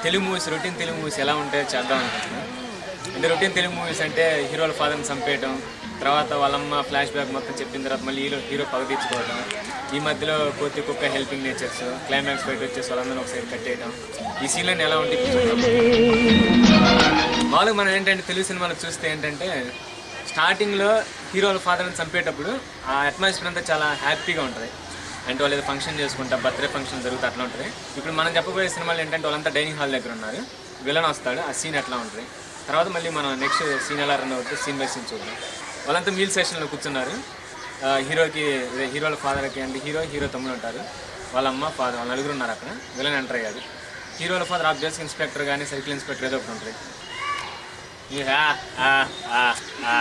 Telugu movies routine Telugu movies ఎలా ఉంటాయో చేద్దాం అనుకుంటున్నాను అంటే రొటీన్ తెలుగు మూవీస్ అంటే హీరోల ఫాదర్ని చంపేయటం తర్వాత వాళ్ళమ్మ ఫ్లాష్ బ్యాక్ మొత్తం చెప్పిన తర్వాత మళ్ళీ హీరో హీరో పగ తీర్చుకోవడం ఈ మధ్యలో కోతి కుక్క హెల్పింగ్ నేచర్స్ క్లైమాక్స్ బయట వచ్చేసి వాళ్ళందరూ ఒక సైడ్ కట్టేయడం ఈ సీన్లన్నీ ఎలా ఉంటాయి చూద్దాం. మామూలుగా మనం ఏంటంటే తెలుగు సినిమాలు చూస్తే ఏంటంటే స్టార్టింగ్లో హీరోల ఫాదర్ని చంపేటప్పుడు ఆ అట్మాస్ఫియర్ అంతా చాలా హ్యాపీగా ఉంటుంది అంటే వాళ్ళు ఏదో ఫంక్షన్ చేసుకుంటా బర్త్డే ఫంక్షన్ జరుగుతుంది అట్లా ఉంటుంది ఇప్పుడు మనం చెప్పబోయే సినిమాలు ఏంటంటే వాళ్ళంతా డైనింగ్ హాల్ దగ్గర ఉన్నారు విలన్ వస్తాడు ఆ సీన్ ఎట్లా ఉంటుంది తర్వాత మళ్ళీ మనం నెక్స్ట్ సీన్ ఎలా రన్ అవుతుంది సీన్ బై సీన్ చూద్దాం వాళ్ళంతా మీల్ సెషన్లో కూర్చున్నారు ఆ, హీరోకి అదే హీరోల ఫాదర్కి అంటే హీరో హీరో తమ్ముడు ఉంటారు వాళ్ళ అమ్మ ఫాదర్ వాళ్ళ నలుగురు ఉన్నారు అక్కడ విలన్ ఎంటర్ అయ్యారు హీరోల ఫాదర్ ఆబ్జెక్ట్స్ ఇన్స్పెక్టర్ కానీ సైకిల్ ఇన్స్పెక్టర్ ఏదో ఒకటి ఉంటుంది ఈ ఆ, ఆ, ఆ, ఆ.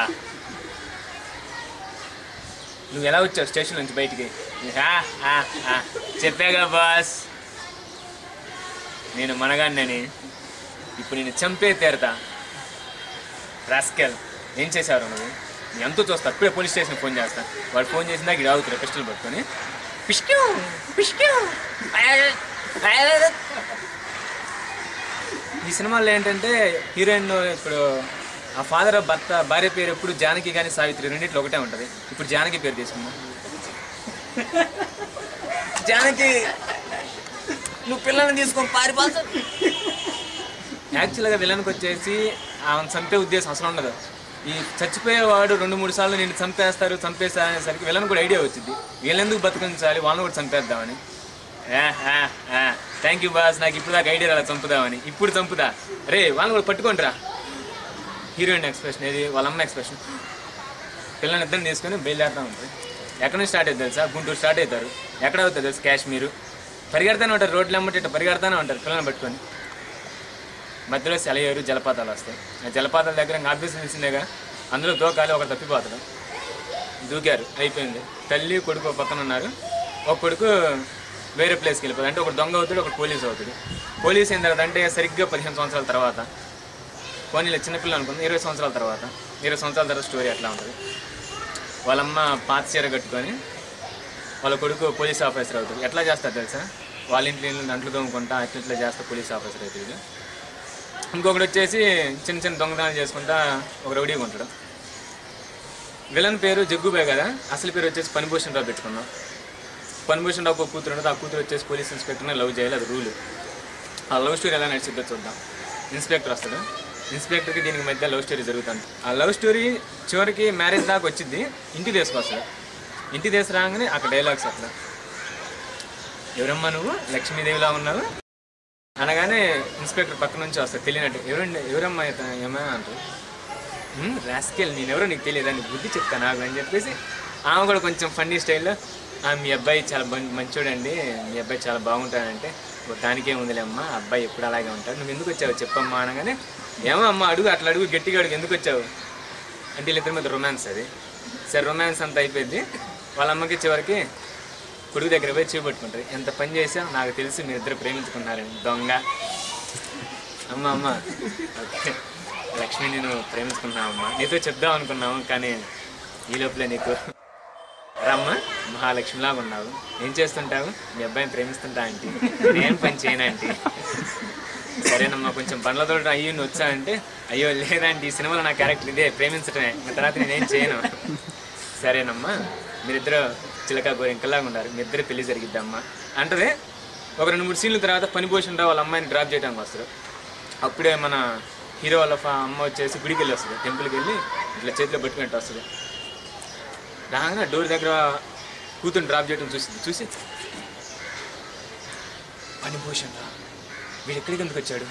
నువ్వు ఎలా వచ్చావు స్టేషన్ నుంచి బయటికి ఈ ఆ, ఆ, ఆ. చెప్పాగా బాస్ నేను మనగాన్నని ఇప్పుడు నేను చంపే తీరతా రాస్కెల్ ఏం చేశారు నువ్వు నీ ఎంతో చూస్తా ఇప్పుడే పోలీస్ స్టేషన్ ఫోన్ చేస్తా వాడు ఫోన్ చేసినా ఇక్కడ ఆగుతారు పిస్టల్ పట్టుకొని పిష్క్యూ పిష్క్యూ ఈ సినిమాలో ఏంటంటే హీరోయిన్ ఇప్పుడు ఆ ఫాదర్ భర్త భార్య పేరు ఎప్పుడు జానకి కానీ సావిత్రి రెండిట్లో ఒకటే ఉంటుంది ఇప్పుడు జానకి పేరు తీసుకుందాం జానకి నువ్వు పిల్లల్ని తీసుకొని పారిపోతా యాక్చువల్గా విలన్కి వచ్చేసి ఆమెను చంపే ఉద్దేశం అసలు ఉండదు ఈ చచ్చిపోయేవాడు రెండు మూడు సార్లు నేను చంపేస్తారు చంపేస్తారు అనేసరికి విలన్ కూడా ఐడియా వచ్చింది వీళ్ళెందుకు బతికించాలి వాళ్ళని కూడా చంపేద్దామని థ్యాంక్ యూ బాస్ నాకు ఇప్పుడు దాకా ఐడియా రాలా చంపుదామని ఇప్పుడు చంపుదా రే వాళ్ళని కూడా పట్టుకోండిరా హీరోయిన్ ఎక్స్ప్రెషన్ ఏది వాళ్ళ అమ్మ ఎక్స్ప్రెషన్ పిల్లల్ని ఇద్దరిని తీసుకొని బయలుదేరుతూ ఉంటుంది ఎక్కడి నుంచి స్టార్ట్ అవుతుంది తెలుసా గుంటూరు స్టార్ట్ అవుతారు ఎక్కడ అవుతుంది తెలుసు కాశ్మీరు పరిగెడతానే ఉంటారు రోడ్లు అమ్మటి ఇట్లా పరిగెడతానే ఉంటారు పిల్లల్ని పట్టుకొని మధ్యలో సెలయేరు జలపాతాలు వస్తాయి ఆ జలపాతాల దగ్గర ఇంకా ఆఫీస్ తెలిసిందేగా అందులో దూకాలి ఒక తప్పిపోతాడు దూకారు అయిపోయింది తల్లి కొడుకు ఒక పక్కన ఉన్నారు ఒక కొడుకు వేరే ప్లేస్కి వెళ్ళిపోతాడు అంటే ఒక దొంగ అవుతాడు ఒక పోలీస్ అవుతాడు పోలీస్ అయిన తర్వాత అంటే సరిగ్గా పదిహేను సంవత్సరాల తర్వాత పోనీలో చిన్నపిల్లలు అనుకుంది ఇరవై సంవత్సరాల తర్వాత ఇరవై సంవత్సరాల తర్వాత స్టోరీ అట్లా ఉంటుంది వాళ్ళమ్మ పాత చీర కట్టుకొని వాళ్ళ కొడుకు పోలీస్ ఆఫీసర్ అవుతాడు ఎట్లా చేస్తారు తెలుసా వాళ్ళ ఇంట్లో ఇల్లు అంట్లు తోముకుంటా అట్లా ఇట్లా చేస్తా పోలీస్ ఆఫీసర్ అవుతాడు ఇంకొకటి వచ్చేసి చిన్న చిన్న దొంగతనాలు చేసుకుంటా ఒక రౌడీగా ఉంటాడు విలన్ పేరు జగ్గుబాయ్ కదా అసలు పేరు వచ్చేసి పనిభూషణ్ రావు పెట్టుకున్నాం పనిభూషణ్ రావు ఒక కూతురు ఉంటుంది ఆ కూతురు వచ్చేసి పోలీస్ ఇన్స్పెక్టర్ని లవ్ చేయాలి అది రూల్ ఆ లవ్ స్టోరీ ఎలా నడిచిద్దో చూద్దాం ఇన్స్పెక్టర్ వస్తాడు ఇన్స్పెక్టర్కి దీనికి మధ్య లవ్ స్టోరీ జరుగుతుంది ఆ లవ్ స్టోరీ చివరికి మ్యారేజ్ దాకా వచ్చింది ఇంటికి తీసుకొస్తాడు ఇంటికి తీసుకురాగానే అక్కడ డైలాగ్స్ అట్లా ఎవరమ్మా నువ్వు లక్ష్మీదేవిలా ఉన్నావు అనగానే ఇన్స్పెక్టర్ పక్క నుంచి వస్తాడు తెలియనట్టు ఎవరండి ఎవరమ్మా ఇతను ఏమా అంటారు రాస్కెల్ నేను ఎవరో నీకు తెలియదు అని బుద్ధి చెప్తా నాకు అని చెప్పేసి ఆమె కూడా కొంచెం ఫన్నీ స్టైల్లో "ఆ, మీ అబ్బాయి చాలా బం- మంచోడండి మీ అబ్బాయి చాలా బాగుంటాడంటే "ఓ, దానికేం ఉందిలే అమ్మా అబ్బాయి ఎప్పుడు అలాగే ఉంటాడు నువ్వు ఎందుకు వచ్చావు చెప్పమ్మా అనగానే ఏమో అమ్మ అడుగు అట్లా అడుగు గట్టిగా అడుగు ఎందుకు వచ్చావు అంటే వీళ్ళిద్దరి మీద రొమాన్స్ అది సరే రొమాన్స్ అంతా అయిపోయింది వాళ్ళ అమ్మకి చివరికి కొడుకు దగ్గర పోయి చూపెట్టుకుంటారు ఎంత పని చేసా నాకు తెలిసి మీ ఇద్దరు ప్రేమించుకున్నారని దొంగ అమ్మ అమ్మ ఓకే లక్ష్మి నేను ప్రేమించుకున్నావు అమ్మ నీతో చెప్దాం అనుకున్నాము కానీ ఈ లోపలే నీకు రమ్మ మహాలక్ష్మిలాగా ఉన్నావు ఏం చేస్తుంటావు మీ అబ్బాయిని ప్రేమిస్తుంటా ఆంటీ నేను పని చేయను ఆంటీ సరేనమ్మా కొంచెం బండ్ల తోట అయ్యి నువ్వు వచ్చా అంటే అయ్యో లేదంటే ఈ సినిమాలో నా క్యారెక్టర్ ఇదే ప్రేమించడమే ఆ తర్వాత నేనేం చేయను సరేనమ్మా మీరిద్దరు చిలక గోరింకలాగా ఉన్నారు మీ ఇద్దరు పెళ్లి జరిగిద్దమ్మా అంటే ఒక రెండు మూడు సీన్ల తర్వాత పని పోషన్ వాళ్ళ అమ్మాయిని డ్రాప్ చేయడానికి వస్తారు అప్పుడే మన హీరో వాళ్ళ ఫా- అమ్మ వచ్చేసి గుడికి వెళ్ళి వస్తుంది టెంపుల్కి వెళ్ళి ఇట్లా చేతిలో పట్టుకున్నట్టు వస్తుంది రాగానే డోర్ దగ్గర కూతురు డ్రాప్ చేయడం చూసింది చూసి పని పోషన్ రా వీడు ఎక్కడికి ఎందుకు వచ్చాడు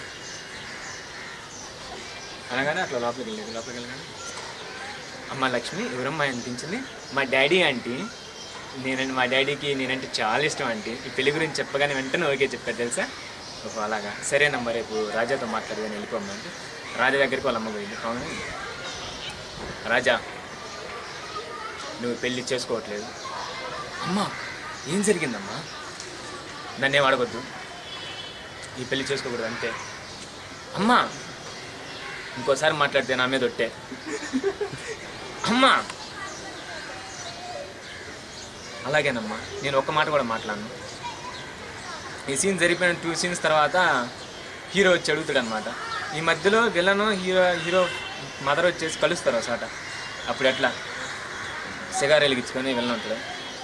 అనగానే అట్లా లోపలికి వెళ్ళాడు లోపలికి వెళ్ళగానే అమ్మ లక్ష్మి ఎవరమ్మా అనిపించింది మా డాడీ ఆంటీ నేనండి మా డాడీకి నేనంటే చాలా ఇష్టం ఆంటీ ఈ పెళ్లి గురించి చెప్పగానే వెంటనే ఓకే చెప్పారు తెలుసా ఓహో అలాగా సరేనమ్మా రేపు రాజాతో మాట్లాడదని వెళ్ళిపోమ్మా అంటే రాజా దగ్గరికి వాళ్ళ అమ్మ పోయింది అవును రాజా నువ్వు పెళ్లి చేసుకోవట్లేదు అమ్మా ఏం జరిగిందమ్మా నన్నేం అడగొద్దు ఈ పెళ్లి చేసుకోకూడదు అంతే అమ్మా ఇంకోసారి మాట్లాడితే నా మీద ఒట్టే అమ్మా అలాగేనమ్మా నేను ఒక్క మాట కూడా మాట్లాడను ఈ సీన్ జరిపిన టూ సీన్స్ తర్వాత హీరో వచ్చి అడుగుతాడు అనమాట ఈ మధ్యలో విలన్ హీరో హీరో మదర్ వచ్చేసి కలుస్తారు ఒకసాట అప్పుడు ఎట్లా సిగార్ వెలిగించుకొని విలన్ ఉంటాడు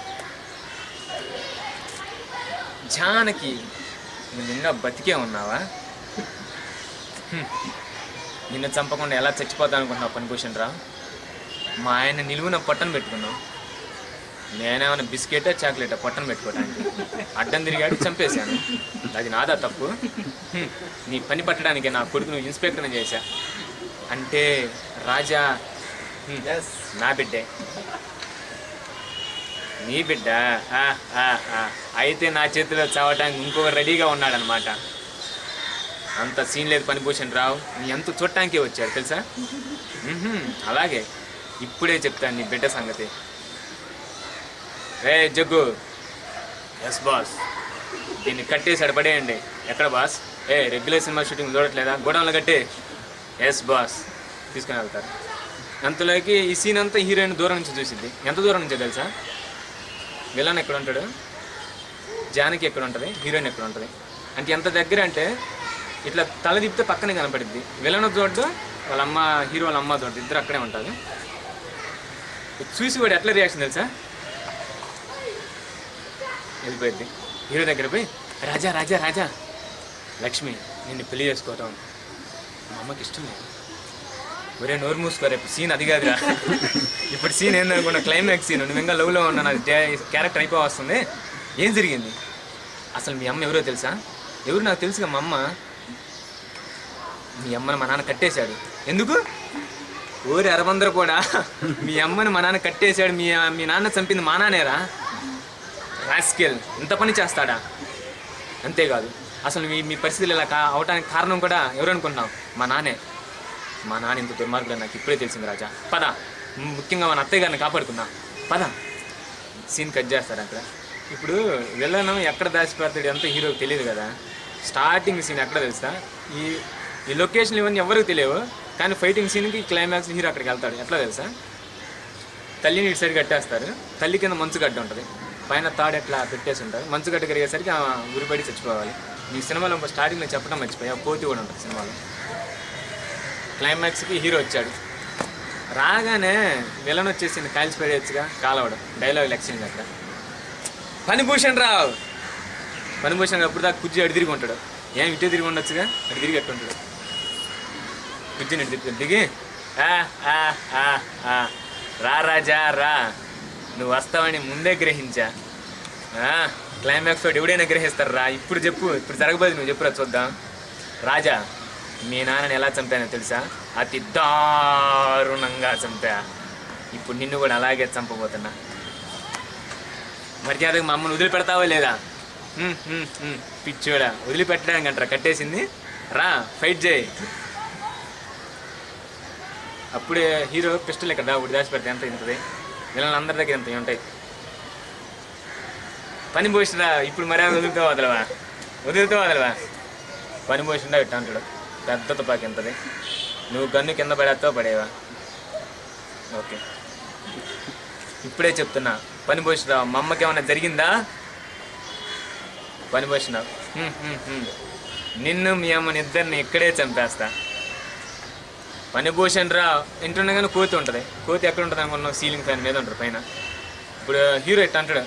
జానకి నువ్వు ఇంకా బతికే ఉన్నావా హ్మ్. నిన్ను చంపకుండా ఎలా చచ్చిపోతా అనుకుంటున్నావు పనిభూషణ్ రా మా ఆయన నిలువున పొట్టను పెట్టుకున్నావు నేనేమైనా బిస్కెటా చాక్లెటా పొట్టను పెట్టుకోవడానికి అడ్డం తిరిగాడు చంపేశాను అది నాదా తప్పు హ్మ్. నీ పని పట్టడానికి నా కొడుకు నువ్వు ఇన్స్పెక్టర్ని చేశా అంటే రాజా హ్మ్, నా బిడ్డే నీ బిడ్డ ఆ, ఆ, ఆ. అయితే నా చేతిలో చావటానికి ఇంకొక రెడీగా ఉన్నాడనమాట అంత సీన్ లేదు పనిభూషణ్ రావు నీ ఎంత చూడటానికే వచ్చాడు తెలుసా మ్మ్హ్మ్, అలాగే ఇప్పుడే చెప్తాను నీ బిడ్డ సంగతి రే జగ్గు ఎస్ బాస్ దీన్ని కట్టేసాడు పడేయండి ఎక్కడ బాస్ ఏ రెగ్యులర్ సినిమా షూటింగ్ చూడట్లేదా గోడౌన్లో కట్టే ఎస్ బాస్ తీసుకుని వెళ్తారు అంతలోకి ఈ సీన్ అంతా హీరోయిన్ దూరం నుంచి చూసిద్ది ఎంత దూరం నుంచో తెలుసా విలన్ ఎక్కడ ఉంటాడు జానకి ఎక్కడ ఉంటుంది హీరోయిన్ ఎక్కడ ఉంటుంది అంటే ఎంత దగ్గర అంటే ఇట్లా తల తిప్పితే పక్కనే కనపడిద్ది విలన్ చూడ్డు వాళ్ళ అమ్మ హీరో వాళ్ళ అమ్మ చూడ్డు ఇద్దరు అక్కడే ఉంటుంది చూసి వాడు ఎట్లా రియాక్షన్ తెలుసా వెళ్ళిపోయింది హీరో దగ్గర పోయి రాజా రాజా రాజా లక్ష్మి నిన్ను పెళ్లి చేసుకోవటం మా అమ్మకి ఇష్టం లేదు ఒరే నోరు మూసుకో రేపు సీన్ అది కాదురా ఇప్పుడు సీన్ ఏందనుకున్న క్లైమాక్స్ సీన్ నువ్వు ఇంకా లవ్లో ఉన్నా నాది క్యారెక్టర్ అయిపో వస్తుంది ఏం జరిగింది అసలు మీ అమ్మ ఎవరో తెలుసా ఎవరు నాకు తెలుసుగా మా అమ్మ మీ అమ్మని మా నాన్న కట్టేశాడు ఎందుకు ఊరి అరబందరు కూడా మీ అమ్మని మా నాన్న కట్టేశాడు మీ మీ నాన్న చంపింది మా నాన్నేరా రాస్కెల్ ఇంత పని చేస్తాడా అంతేకాదు అసలు మీ మీ పరిస్థితులు ఇలా కా అవటానికి కారణం కూడా ఎవరు అనుకుంటున్నాం మా నాన్నే మా నాన్న ఇంత దుర్మార్గుడు నాకు ఇప్పుడే తెలిసింది రాజా పద ముఖ్యంగా మన అత్తయ్య గారిని కాపాడుకుందాం పద సీన్ కట్ చేస్తారు అక్కడ ఇప్పుడు విలనం ఎక్కడ దాచిపెడతాడు అంతా హీరోకి తెలియదు కదా స్టార్టింగ్ సీన్ ఎక్కడ తెలుసా ఈ ఈ లొకేషన్ ఇవన్నీ ఎవరికి తెలియవు కానీ ఫైటింగ్ సీన్కి క్లైమాక్స్ హీరో అక్కడికి వెళ్తాడు ఎట్లా తెలుసా తల్లిని ఇటు సైడ్ కట్టేస్తారు తల్లి కింద మంచు గడ్డ ఉంటుంది పైన తాడు ఎట్లా పెట్టేసి ఉంటారు మంచు గడ్డ కరిగేసరికి ఆ ఉరిపడి చచ్చిపోవాలి ఈ సినిమాలో స్టార్టింగ్లో చెప్పడం మర్చిపోయా పోతి కూడా ఉంటుంది సినిమాలో క్లైమాక్స్కి హీరో వచ్చాడు రాగానే విలన్ వచ్చేసింది కాల్చిపోయచ్చుగా కాలవడం డైలాగ్ ఎక్స్చేంజ్ అక్కడ పనిభూషణ్ రావు పనిభూషణ్ అప్పుడు దాకా కుజ్జి అడి తిరిగి ఉంటాడు ఏం ఇటే తిరిగి ఉండొచ్చుగా అటు తిరిగి అట్టు ఉంటాడు కుజ్జిని ఇటు తిరిగి దిగి "ఆ, ఆ, ఆ, ఆ, రా రాజా రా నువ్వు వస్తావని ముందే గ్రహించా ఆ, క్లైమాక్స్ తోటి ఎవడైనా గ్రహిస్తారు రా ఇప్పుడు చెప్పు ఇప్పుడు జరగబోదు నువ్వు చెప్పురా చూద్దాం రాజా మీ నాన్నని ఎలా చంపానో తెలుసా అతి దారుణంగా చంపా ఇప్పుడు నిన్ను కూడా అలాగే చంపబోతున్నా మర్యాదగా మా అమ్మను వదిలిపెడతావా లేదా హ్మ్, హ్మ్, హ్మ్. పిచ్చోడా వదిలిపెట్టడానికి అంటారా కట్టేసింది రా ఫైట్ చేయి అప్పుడే హీరో పిస్టల్ ఇక్కడ ఒకటి దాచి పెడితే ఎంత ఇంతది వీళ్ళని అందరి దగ్గర ఎంత ఉంటాయి పని పోసిరా ఇప్పుడు మర్యాద వదులుతావు వదలవా వదులుతావు వదలవా పని పోసిండా ఇట్ట అంటాడు పెద్ద తుపాకి ఎంతది నువ్వు గన్ను కింద పడేస్తావు పడేవా ఓకే ఇప్పుడే చెప్తున్నా పని పోసిరావు మా అమ్మకి ఏమైనా జరిగిందా పని పోసినావు హ్మ్, హ్మ్, హ్మ్. నిన్ను మీ అమ్మని ఇద్దరిని ఇక్కడే చంపేస్తా పనిభూషణ్ రా ఇంటుండగానే కోతి ఉంటుంది కోతి ఎక్కడ ఉంటుంది అనుకున్నావు సీలింగ్ ఫ్యాన్ మీద ఉంటుంది పైన ఇప్పుడు హీరో ఎట్ట అంటాడు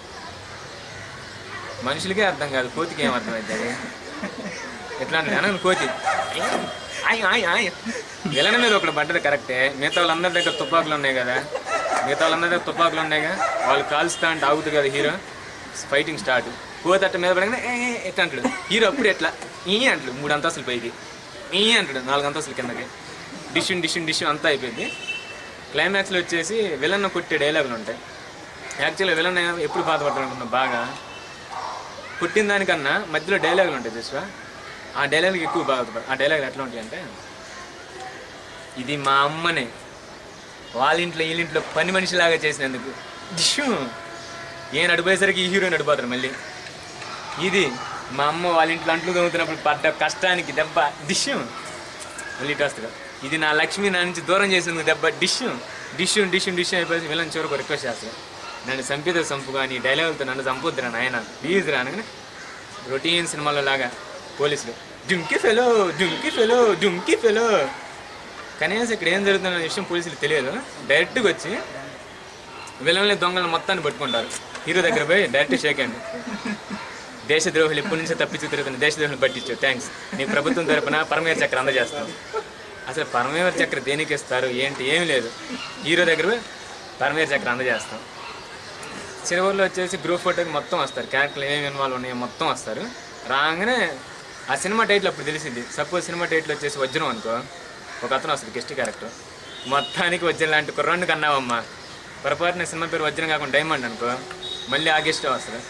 మనుషులకే అర్థం కాదు కోతికి ఏం అర్థం అవుతుంది ఎట్లా అంటే అనగా కోతి ఆయ్ ఆయ్ ఆయ్ విలన మీద ఒకటి పడ్డది కరెక్టే మిగతా వాళ్ళందరి దగ్గర తుపాకులు ఉన్నాయి కదా మిగతా వాళ్ళందరి దగ్గర తుపాకులు ఉన్నాయి కదా వాళ్ళు కాల్స్తా అంటే ఆగుతుంది కదా హీరో ఫైటింగ్ స్టార్ట్ కోతి అట్ట మీద పడగానే ఏ ఏ, ఎట్లా అంటాడు హీరో అప్పుడు ఎట్లా ఈ అంటాడు మూడు అంతస్తులు పైకి ఈ అంటాడు నాలుగు అంతస్తులు కిందకి డిష్యూన్ డిష్యూన్ డిష్యూన్ అంతా అయిపోయింది క్లైమాక్స్లో వచ్చేసి విలన్ కొట్టే డైలాగులు ఉంటాయి యాక్చువల్గా విలన్ ఎప్పుడు బాధపడతాడు అనుకున్నా బాగా కొట్టిన దానికన్నా మధ్యలో డైలాగులు ఉంటాయి చూసా ఆ డైలాగులు ఎక్కువ బాధపడతాడు ఆ డైలాగులు ఎట్లా ఉంటాయి అంటే ఇది మా అమ్మనే వాళ్ళ ఇంట్లో వీళ్ళింట్లో పని మనిషిలాగా చేసినందుకు డిష్యూ ఏ నడిపోయేసరికి ఈ హీరోయిన్ నడిపోతారు మళ్ళీ ఇది మా అమ్మ వాళ్ళ ఇంట్లో అంట్లు తోముతున్నప్పుడు పడ్డ కష్టానికి దెబ్బ డిష్యూ మళ్ళీ ఇటు వస్తాడు ఇది నా లక్ష్మి నా నుంచి దూరం చేసింది దెబ్బ డిష్యూ డిష్యూ డిష్యూ డిష్యూ అయిపోయి విలన్ చివరికి రిక్వెస్ట్ చేస్తాడు నన్ను చంపితే చంపు కానీ డైలాగులతో నన్ను చంపొద్దురా నాయన ప్లీజ్ రా అనగానే రొటీన్ సినిమాలో లాగా పోలీసులు donkey fellow donkey fellow donkey fellow కనీసం ఇక్కడ ఏం జరుగుతున్న విషయం పోలీసులకు తెలియదు డైరెక్ట్గా వచ్చి విలన్లు దొంగలు మొత్తాన్ని పట్టుకుంటారు హీరో దగ్గర పోయి డైరెక్ట్ షేక్ అండి దేశద్రోహులు ఎప్పటి నుంచో తప్పించు తిరుగుతున్న దేశద్రోహులు పట్టించు థ్యాంక్స్ నీ ప్రభుత్వం తరపున పరమేశ్వర చక్ర అందజేస్తాం అసలు పరమేశ్వర చక్ర దేనికి ఇస్తారు ఏంటి ఏం లేదు హీరో దగ్గర పోయి పరమేశ్వర చక్ర అందజేస్తాం చివరిలో వచ్చేసి గ్రూప్ ఫోటోకి మొత్తం వస్తారు క్యారెక్టర్లు ఏమేమి ఇన్వాల్వ్ ఉన్నాయో మొత్తం వస్తారు రాగానే ఆ సినిమా టైటిల్ అప్పుడు తెలిసింది సపోజ్ సినిమా టైటిల్ వచ్చేసి వజ్రం అనుకో ఒక అతను వస్తుంది గెస్ట్ క్యారెక్టర్ మొత్తానికి వజ్రం లాంటి కుర్రాన్ని కన్నావమ్మా పొరపాటున సినిమా పేరు వజ్రం కాకుండా డైమండ్ అనుకో మళ్ళీ ఆ గెస్ట్ వస్తుంది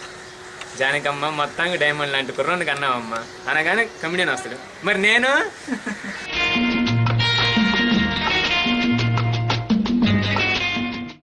జానకమ్మ మొత్తానికి డైమండ్ లాంటి కుర్రాన్ని కన్నావమ్మా అనగానే కమిడియన్ వస్తాడు మరి నేను